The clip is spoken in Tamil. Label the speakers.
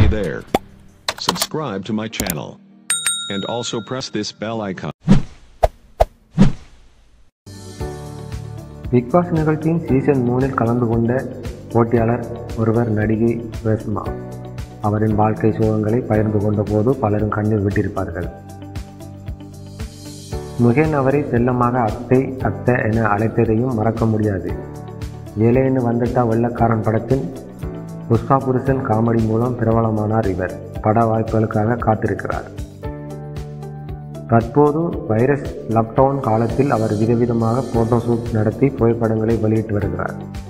Speaker 1: there. Subscribe to my channel. And also press this bell icon.
Speaker 2: Bigg Boss நிகழ்ச்சியின் சீசன் மூணில் கலந்து கொண்ட போட்டியாளர் ஒருவர் நடிகை ரேஷ்மா அவரின் வாழ்க்கை சுகங்களை பகிர்ந்து கொண்ட போது பலரும் கண்ணீர் விட்டிருப்பார்கள் முகேன் அவரை செல்லமாக அத்தை அத்தை என அழைத்ததையும் மறக்க முடியாது ஏலேன்னு வந்துட்டா வெள்ளக்காரன் படத்தில் புஷ்பா புருஷன் காமெடி மூலம் பிரபலமானார் இவர் பட வாய்ப்புகளுக்காக காத்திருக்கிறார் தற்போது வைரஸ் லாக்டவுன் காலத்தில் அவர் விதவிதமாக போட்டோ ஷூட் நடத்தி புகைப்படங்களை வெளியிட்டு வருகிறார்